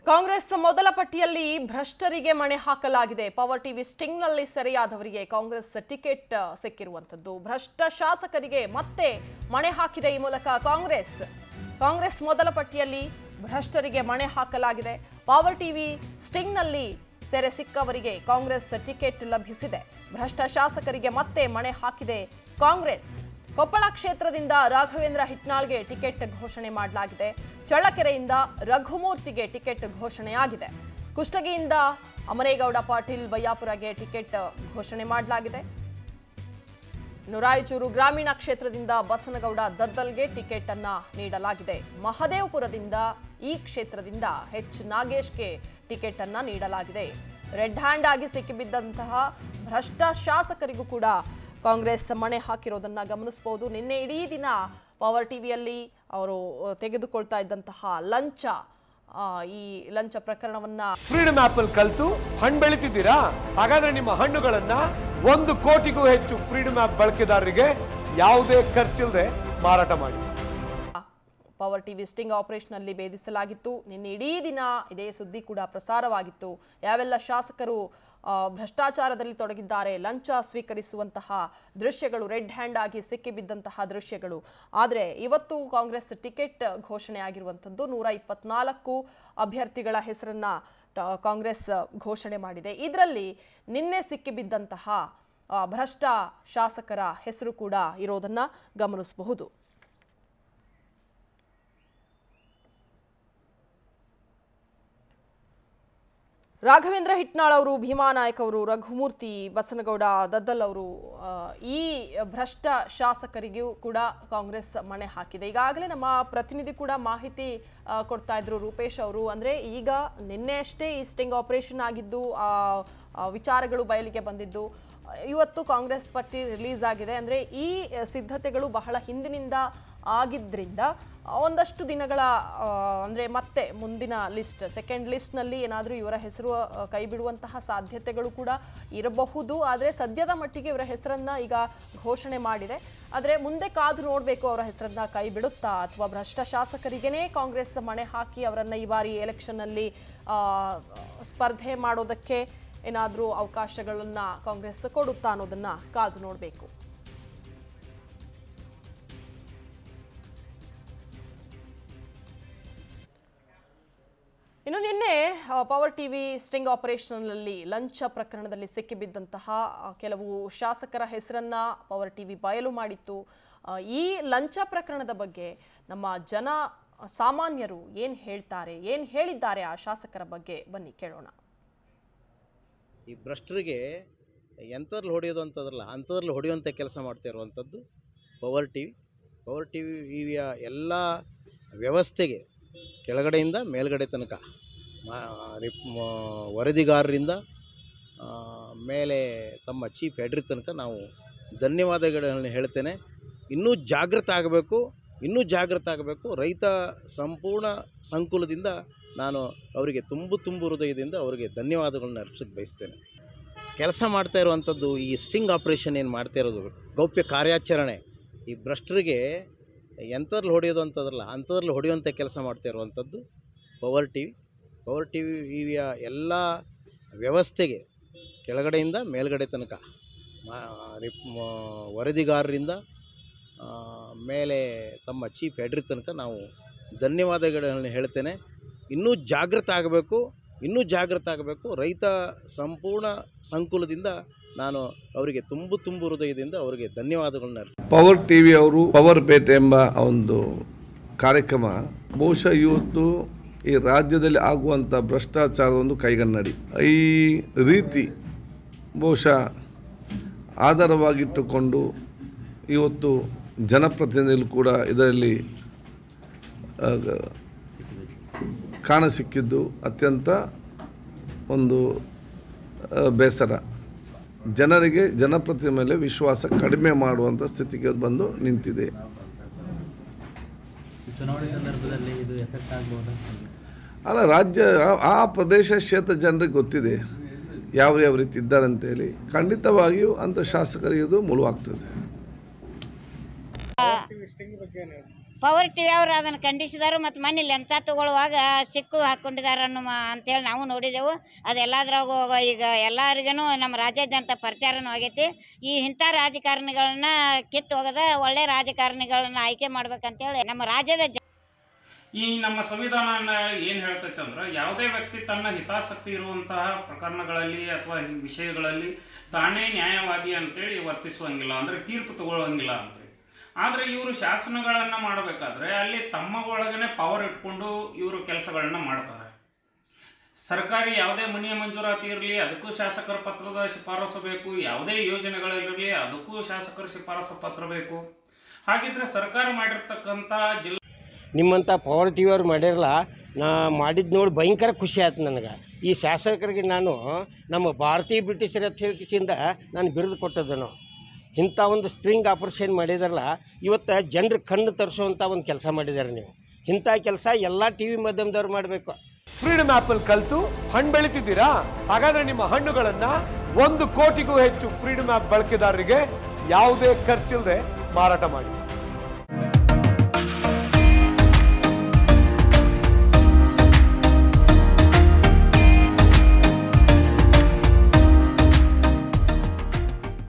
ಕಾಂಗ್ರೆಸ್ ಮೊದಲ ಪಟ್ಟಿಯಲ್ಲಿ ಭ್ರಷ್ಟರಿಗೆ ಮಣೆ ಹಾಕಲಾಗಿದೆ ಪವರ್ ಟಿವಿ ಸ್ಟಿಂಗ್ನಲ್ಲಿ ಸೆರೆಯಾದವರಿಗೆ ಕಾಂಗ್ರೆಸ್ ಟಿಕೆಟ್ ಆ, ಸಿಕ್ಕಿರುವಂತದ್ದು ಭ್ರಷ್ಟ ಶಾಸಕರಿಗೆ ಮತ್ತೆ ಮಣೆ ಹಾಕಿದೆ ಈ ಮೂಲಕ ಕಾಂಗ್ರೆಸ್ ಕಾಂಗ್ರೆಸ್ ಮೊದಲ ಪಟ್ಟಿಯಲ್ಲಿ ಭ್ರಷ್ಟರಿಗೆ ಮಣೆ ಹಾಕಲಾಗಿದೆ ಪವರ್ ಟಿವಿ ಸ್ಟಿಂಗ್ನಲ್ಲಿ ಸೆರೆ ಸಿಕ್ಕವರಿಗೆ ಕಾಂಗ್ರೆಸ್ ಟಿಕೆಟ್ ಲಭಿಸಿದೆ ಭ್ರಷ್ಟ ಶಾಸಕರಿಗೆ ಮತ್ತೆ ಮಣೆ ಹಾಕಿದೆ ಕಾಂಗ್ರೆಸ್ ಕೊಪ್ಪಳ ಕ್ಷೇತ್ರದಿಂದ ರಾಘವೇಂದ್ರ ಹಿಟ್ನಾಳ್ಗೆ ಟಿಕೆಟ್ ಘೋಷಣೆ ಮಾಡಲಾಗಿದೆ ಚಳ್ಳಕೆರೆಯಿಂದ ರಘುಮೂರ್ತಿಗೆ ಟಿಕೆಟ್ ಘೋಷಣೆಯಾಗಿದೆ ಕುಷ್ಟಗಿಯಿಂದ ಅಮರೇಗೌಡ ಪಾಟೀಲ್ ಬಯ್ಯಾಪುರಗೆ ಟಿಕೆಟ್ ಘೋಷಣೆ ಮಾಡಲಾಗಿದೆ ಇನ್ನು ರಾಯಚೂರು ಗ್ರಾಮೀಣ ಕ್ಷೇತ್ರದಿಂದ ಬಸನಗೌಡ ದದ್ದಲ್ಗೆ ಟಿಕೆಟ್ ಅನ್ನ ನೀಡಲಾಗಿದೆ ಮಹದೇವಪುರದಿಂದ ಈ ಕ್ಷೇತ್ರದಿಂದ ಎಚ್ ನಾಗೇಶ್ಗೆ ಟಿಕೆಟ್ ಅನ್ನ ನೀಡಲಾಗಿದೆ ರೆಡ್ ಹ್ಯಾಂಡ್ ಆಗಿ ಸಿಕ್ಕಿಬಿದ್ದಂತಹ ಭ್ರಷ್ಟ ಶಾಸಕರಿಗೂ ಕೂಡ ಕಾಂಗ್ರೆಸ್ ಮಣೆ ಹಾಕಿರೋದನ್ನ ಗಮನಿಸಬಹುದು ನಿನ್ನೆ ಇಡೀ ದಿನ ಪವರ್ ಟಿವಿಯಲ್ಲಿ ಅವರು ತೆಗೆದುಕೊಳ್ತಾ ಇದ್ದಂತಹ ಲಂಚ ಆ, ಈ ಲಂಚ ಪ್ರಕರಣವನ್ನ ಫ್ರೀಡಮ್ ಆಪ್ ಅಲ್ಲಿ ಕಲ್ತು ಹಣ್ಣು ಬೆಳಿತಿದ್ದೀರಾ ಹಾಗಾದ್ರೆ ನಿಮ್ಮ ಹಣ್ಣುಗಳನ್ನ ಒಂದು ಕೋಟಿಗೂ ಹೆಚ್ಚು ಫ್ರೀಡಮ್ ಆಪ್ ಬಳಕೆದಾರರಿಗೆ ಯಾವುದೇ ಖರ್ಚಿಲ್ಲದೆ ಮಾರಾಟ ಮಾಡಿ ಪವರ್ ಟಿವಿ ಸ್ಟಿಂಗ್ ಆಪರೇಷನ್ನಲ್ಲಿ ಭೇದಿಸಲಾಗಿತ್ತು ನಿನ್ನೆ ಇಡೀ ದಿನ ಇದೇ ಸುದ್ದಿ ಕೂಡ ಪ್ರಸಾರವಾಗಿತ್ತು ಯಾವೆಲ್ಲ ಶಾಸಕರು ಆ, ಭ್ರಷ್ಟಾಚಾರದಲ್ಲಿ ತೊಡಗಿದ್ದಾರೆ ಲಂಚ ಸ್ವೀಕರಿಸುವಂತಹ ದೃಶ್ಯಗಳು ರೆಡ್ ಹ್ಯಾಂಡ್ ಆಗಿ ಸಿಕ್ಕಿಬಿದ್ದಂತಹ ದೃಶ್ಯಗಳು ಆದರೆ ಇವತ್ತು ಕಾಂಗ್ರೆಸ್ ಟಿಕೆಟ್ ಘೋಷಣೆ ಆಗಿರುವಂಥದ್ದು ನೂರ ಇಪ್ಪತ್ನಾಲ್ಕು ಅಭ್ಯರ್ಥಿಗಳ ಹೆಸರನ್ನ ಟ- ಕಾಂಗ್ರೆಸ್ ಘೋಷಣೆ ಮಾಡಿದೆ ಇದರಲ್ಲಿ ನಿನ್ನೆ ಸಿಕ್ಕಿಬಿದ್ದಂತಹ ಆ, ಭ್ರಷ್ಟ ಶಾಸಕರ ಹೆಸರು ಕೂಡ ಇರೋದನ್ನ ಗಮನಿಸಬಹುದು ರಾಘವೇಂದ್ರ ಹಿಟ್ನಾಳ್ ಅವರು ಭೀಮಾ ನಾಯಕ್ ಅವರು ರಘುಮೂರ್ತಿ ಬಸನಗೌಡ ದದ್ದಲ್ ಅವರು ಆ, ಈ ಭ್ರಷ್ಟ ಶಾಸಕರಿಗೂ ಕೂಡ ಕಾಂಗ್ರೆಸ್ ಮಣೆ ಹಾಕಿದೆ ಈಗಾಗಲೇ ನಮ್ಮ ಪ್ರತಿನಿಧಿ ಕೂಡ ಮಾಹಿತಿ ಆ, ಕೊಡ್ತಾ ಇದ್ರು ರೂಪೇಶ್ ಅವರು ಅಂದ್ರೆ ಈಗ ನಿನ್ನೆ ಅಷ್ಟೇ ಈ ಸ್ಟಿಂಗ್ ಆಪರೇಷನ್ ಆಗಿದ್ದು ಆ ಆ ವಿಚಾರಗಳು ಬಯಲಿಗೆ ಬಂದಿದ್ದು ಇವತ್ತು ಕಾಂಗ್ರೆಸ್ ಪಟ್ಟಿ ರಿಲೀಸ್ ಆಗಿದೆ ಅಂದ್ರೆ ಈ ಸಿದ್ಧತೆಗಳು ಬಹಳ ಹಿಂದಿನಿಂದ ಆಗಿದ್ರಿಂದ ಒಂದಷ್ಟು ದಿನಗಳ ಆ, ಅಂದ್ರೆ ಮತ್ತೆ ಮುಂದಿನ ಲಿಸ್ಟ್ ಸೆಕೆಂಡ್ ಲಿಸ್ಟ್ನಲ್ಲಿ ಏನಾದರೂ ಇವರ ಹೆಸರು ಆ, ಕೈ ಬಿಡುವಂತಹ ಸಾಧ್ಯತೆಗಳು ಕೂಡ ಇರಬಹುದು ಆದರೆ ಸದ್ಯದ ಮಟ್ಟಿಗೆ ಇವರ ಹೆಸರನ್ನ ಈಗ ಘೋಷಣೆ ಮಾಡಿದೆ ಆದರೆ ಮುಂದೆ ಕಾದು ನೋಡಬೇಕು ಅವರ ಹೆಸರನ್ನ ಕೈ ಬಿಡುತ್ತಾ ಅಥವಾ ಭ್ರಷ್ಟ ಶಾಸಕರಿಗೇನೆ ಕಾಂಗ್ರೆಸ್ ಮಣೆ ಹಾಕಿ ಅವರನ್ನ ಈ ಬಾರಿ ಎಲೆಕ್ಷನ್ನಲ್ಲಿ ಆ, ಸ್ಪರ್ಧೆ ಮಾಡೋದಕ್ಕೆ ಏನಾದರೂ ಅವಕಾಶಗಳನ್ನ ಕಾಂಗ್ರೆಸ್ ಕೊಡುತ್ತಾ ಅನ್ನೋದನ್ನ ಕಾದು ನೋಡಬೇಕು ಇನ್ನು ನಿನ್ನೆ ಆ, ಪವರ್ ಟಿವಿ ಸ್ಟಿಂಗ್ ಆಪರೇಷನ್ನಲ್ಲಿ ಲಂಚ ಪ್ರಕರಣದಲ್ಲಿ ಸಿಕ್ಕಿಬಿದ್ದಂತಹ ಆ, ಕೆಲವು ಶಾಸಕರ ಹೆಸರನ್ನ ಪವರ್ ಟಿವಿ ಬಯಲು ಮಾಡಿತ್ತು ಆ, ಈ ಲಂಚ ಪ್ರಕರಣದ ಬಗ್ಗೆ ನಮ್ಮ ಜನ ಸಾಮಾನ್ಯರು ಏನು ಹೇಳ್ತಾರೆ ಏನು ಹೇಳಿದ್ದಾರೆ ಆ ಶಾಸಕರ ಬಗ್ಗೆ ಬನ್ನಿ ಕೇಳೋಣ ಈ ಭ್ರಷ್ಟರಿಗೆ ಎಂಥದ್ರಲ್ಲಿ ಹೊಡೆಯೋದು ಅಂತದ್ರಲ್ಲ ಅಂಥದ್ರಲ್ಲಿ ಹೊಡೆಯುವಂಥ ಕೆಲಸ ಮಾಡ್ತಾ ಇರುವಂಥದ್ದು power T V power T ವಿಯ ಎಲ್ಲ ವ್ಯವಸ್ಥೆಗೆ ಕೆಳಗಡೆಯಿಂದ ಮೇಲ್ಗಡೆ ತನಕ ಮಾ- ರಿಪ್- ಮ- ವರದಿಗಾರರಿಂದ ಆ, ಮೇಲೆ ತಮ್ಮ ಚೀಫ್ ಹೆಡ್ರಿ ತನಕ ನಾವು ಧನ್ಯವಾದಗಳನ್ನು ಹೇಳ್ತೇನೆ ಇನ್ನೂ ಜಾಗೃತ ಆಗಬೇಕು ಇನ್ನೂ ಜಾಗೃತ ಆಗಬೇಕು ರೈತ ಸಂಪೂರ್ಣ ಸಂಕುಲದಿಂದ ನಾನು ಅವರಿಗೆ ತುಂಬು ತುಂಬು ಹೃದಯದಿಂದ ಅವರಿಗೆ ಧನ್ಯವಾದಗಳನ್ನ ಅರ್ಪಿಸಕ್ಕೆ ಬಯಸ್ತೇನೆ ಕೆಲಸ ಮಾಡ್ತಾ ಇರುವಂಥದ್ದು ಈ ಸ್ಟಿಂಗ್ ಆಪ್ರೇಷನ್ ಏನು ಮಾಡ್ತಾ ಇರೋದು ಗೌಪ್ಯ ಕಾರ್ಯಾಚರಣೆ ಈ ಭ್ರಷ್ಟರಿಗೆ ಎಂಥದ್ರಲ್ಲಿ ಹೊಡೆಯೋದು ಅಂತದ್ರಲ್ಲ ಅಂಥದ್ರಲ್ಲಿ ಹೊಡೆಯುವಂಥ ಕೆಲಸ ಮಾಡ್ತಾ ಇರುವಂಥದ್ದು power T V power T ವಿಯ ಎಲ್ಲ ವ್ಯವಸ್ಥೆಗೆ ಕೆಳಗಡೆಯಿಂದ ಮೇಲ್ಗಡೆ ತನಕ ಮಾ- ರಿಪ್- ಮ- ವರದಿಗಾರರಿಂದ ಆ, ಮೇಲೆ ತಮ್ಮ ಚೀಫ್ ಹೆಡ್ರಿ ತನಕ ನಾವು ಧನ್ಯವಾದಗಳನ್ನು ಹೇಳ್ತೇನೆ ಇನ್ನೂ ಜಾಗೃತ ಆಗಬೇಕು ಇನ್ನೂ ಜಾಗೃತ ಆಗಬೇಕು ರೈತ ಸಂಪೂರ್ಣ ಸಂಕುಲದಿಂದ ನಾನು ಅವರಿಗೆ ತುಂಬು ತುಂಬು ಹೃದಯದಿಂದ ಅವರಿಗೆ ಧನ್ಯವಾದಗಳನ್ನ ಅರ್ಪಿಸ್ತೇನೆ. ಪವರ್ ಟಿ ವಿ ಅವರು ಪವರ್ ಪೇಟೆ ಎಂಬ ಒಂದು ಕಾರ್ಯಕ್ರಮ ಬಹುಶಃ ಇವತ್ತು ಈ ರಾಜ್ಯದಲ್ಲಿ ಆಗುವಂಥ ಭ್ರಷ್ಟಾಚಾರದ ಒಂದು ಕೈಗನ್ನಡಿ ಈ ರೀತಿ ಬಹುಶಃ ಆಧಾರವಾಗಿಟ್ಟುಕೊಂಡು ಇವತ್ತು ಜನಪ್ರತಿನಿಧಿಗಳು ಕೂಡ ಇದರಲ್ಲಿ ಆ, ಕಾಣಸಿಕ್ಕಿದ್ದು ಅತ್ಯಂತ ಒಂದು ಆ, ಬೇಸರ ಜನರಿಗೆ ಜನಪ್ರತಿನಿಧಿ ಮೇಲೆ ವಿಶ್ವಾಸ ಕಡಿಮೆ ಮಾಡುವಂಥ ಸ್ಥಿತಿಗೆ ಬಂದು ನಿಂತಿದೆ ಚುನಾವಣೆ ಸಂದರ್ಭದಲ್ಲಿ ಇದು ಎಫೆಕ್ಟ್ ಆಗ್ಬೋದಾ ಅಲ್ಲ ರಾಜ್ಯ ಆ- ಆ ಪ್ರದೇಶ ಕ್ಷೇತ್ರ ಜನರಿಗೆ ಗೊತ್ತಿದೆ ಯಾವ ಯಾವ ರೀತಿ ಇದ್ದಾರೆ ಅಂತೇಳಿ ಖಂಡಿತವಾಗಿಯೂ ಅಂಥ ಶಾಸಕರಿಗೆ ಇದು ಮುಳುವಾಗ್ತದೆ ಪವರ್ ಟಿ ವಿ ಅವರು ಅದನ್ನು ಖಂಡಿಸಿದರು ಮತ್ತು ಮೊನ್ನೆ ಲೆಂಚ ತಗೊಳ್ಳುವಾಗ ಸಿಕ್ಕು ಹಾಕ್ಕೊಂಡಿದ್ದಾರೆ ಅನ್ನೋ ಮ- ಅಂತೇಳಿ ನಾವು ನೋಡಿದೆವು ಅದೆಲ್ಲದ್ರಾಗ ಈಗ ಎಲ್ಲರಿಗೂ ನಮ್ಮ ರಾಜ್ಯಾದ್ಯಂತ ಪ್ರಚಾರನೂ ಆಗೈತಿ ಈ ಇಂಥ ರಾಜಕಾರಣಿಗಳನ್ನ ಕಿತ್ತು ಹೋಗದ ಒಳ್ಳೆ ರಾಜಕಾರಣಿಗಳನ್ನ ಆಯ್ಕೆ ಮಾಡ್ಬೇಕಂತೇಳಿ ನಮ್ಮ ರಾಜ್ಯದ ಜ ಈ ನಮ್ಮ ಸಂವಿಧಾನ ಏನು ಹೇಳ್ತೈತೆ ಅಂದ್ರೆ ಯಾವುದೇ ವ್ಯಕ್ತಿ ತನ್ನ ಹಿತಾಸಕ್ತಿ ಇರುವಂತಹ ಪ್ರಕರಣಗಳಲ್ಲಿ ಅಥವಾ ಈ ವಿಷಯಗಳಲ್ಲಿ ತಾನೇ ನ್ಯಾಯವಾದಿ ಅಂತೇಳಿ ವರ್ತಿಸುವಂಗಿಲ್ಲ ಅಂದರೆ ತೀರ್ಪು ತಗೊಳ್ಳುವಂಗಿಲ್ಲ ಅಂತೇಳಿ ಆದರೆ ಇವರು ಶಾಸನಗಳನ್ನು ಮಾಡಬೇಕಾದ್ರೆ ಅಲ್ಲಿ ತಮ್ಮ ಒಳಗನೆ ಪವರ್ ಇಟ್ಕೊಂಡು ಇವರು ಕೆಲಸಗಳನ್ನ ಮಾಡ್ತಾರೆ ಸರ್ಕಾರಿ ಯಾವುದೇ ಮನೆಯ ಮಂಜೂರಾತಿ ಇರಲಿ ಅದಕ್ಕೂ ಶಾಸಕರ ಪತ್ರದ ಶಿಫಾರಸು ಬೇಕು ಯಾವುದೇ ಯೋಜನೆಗಳಿರಲಿ ಅದಕ್ಕೂ ಶಾಸಕರ ಶಿಫಾರಸು ಪತ್ರ ಬೇಕು ಹಾಗಿದ್ರೆ ಸರ್ಕಾರ ಮಾಡಿರ್ತಕ್ಕಂಥ ಜಿಲ್ಲಾ ನಿಮ್ಮಂಥ ಪವರ್ ಟಿ ವಿಯವ್ರು ಮಾಡಿರಲ್ಲ ನಾ ಮಾಡಿದ್ದು ನೋಡಿ ಭಯಂಕರ ಖುಷಿ ಆಯ್ತು ನನಗೆ ಈ ಶಾಸಕರಿಗೆ ನಾನು ನಮ್ಮ ಭಾರತೀಯ ಬ್ರಿಟಿಷರ ತಿಳಿಸಿಂದ ನಾನು ಬಿರುದು ಕೊಟ್ಟದನು ಇಂಥ ಒಂದು ಸ್ಪ್ರಿಂಗ್ ಆಪರೇಷನ್ ಮಾಡಿದಾರಲ್ಲ ಇವತ್ತು ಜನರ ಕಣ್ಣು ತರಿಸುವಂಥ ಒಂದು ಕೆಲಸ ಮಾಡಿದ್ದಾರೆ ನೀವು ಇಂಥ ಕೆಲಸ ಎಲ್ಲ ಟಿ ವಿ ಮಾಧ್ಯಮದವ್ರು ಮಾಡಬೇಕು ಫ್ರೀಡಮ್ ಆಪ್ ಅಲ್ಲಿ ಕಲ್ತು ಹಣ್ಣು ಬೆಳಿತಿದ್ದೀರಾ ಹಾಗಾದ್ರೆ ನಿಮ್ಮ ಹಣ್ಣುಗಳನ್ನ ಒಂದು ಕೋಟಿಗೂ ಹೆಚ್ಚು ಫ್ರೀಡಮ್ ಆಪ್ ಬಳಕೆದಾರರಿಗೆ ಯಾವುದೇ ಖರ್ಚಿಲ್ಲದೆ ಮಾರಾಟ ಮಾಡಿ